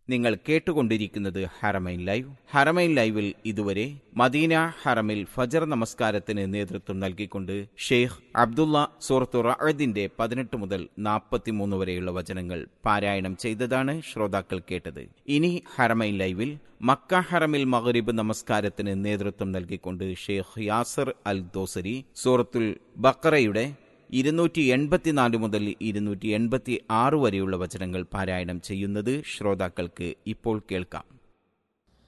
നിങ്ങൾ കേട്ടുകൊണ്ടിരിക്കുന്നത് ഹറമൈൻ ലൈവ് ഹറമൈൻ ലൈവിൽ ഇതുവരെ മദീന ഹറമിൽ ഫജർ നമസ്കാരത്തിന് നേതൃത്വം നൽകിക്കൊണ്ട് ഷെയ്ഖ് അബ്ദുള്ള സൂറത്തു റഅദിന്റെ പതിനെട്ട് മുതൽ നാൽപ്പത്തിമൂന്ന് വരെയുള്ള വചനങ്ങൾ പാരായണം ചെയ്തതാണ് ശ്രോതാക്കൾ കേട്ടത് ഇനി ഹറമൈൻ ലൈവിൽ മക്ക ഹറമിൽ മഗ്രിബ് നമസ്കാരത്തിന് നേതൃത്വം നൽകിക്കൊണ്ട് ഷെയ്ഖ് യാസർ അൽ ദോസരി സൂറത്തുൽ ബക്കറയുടെ ഇരുന്നൂറ്റി എൺപത്തിനാല് മുതൽ ഇരുന്നൂറ്റി എൺപത്തി ആറ് വരെയുള്ള വചനങ്ങൾ പാരായണം ചെയ്യുന്നത് ശ്രോതാക്കൾക്ക് ഇപ്പോൾ കേൾക്കാം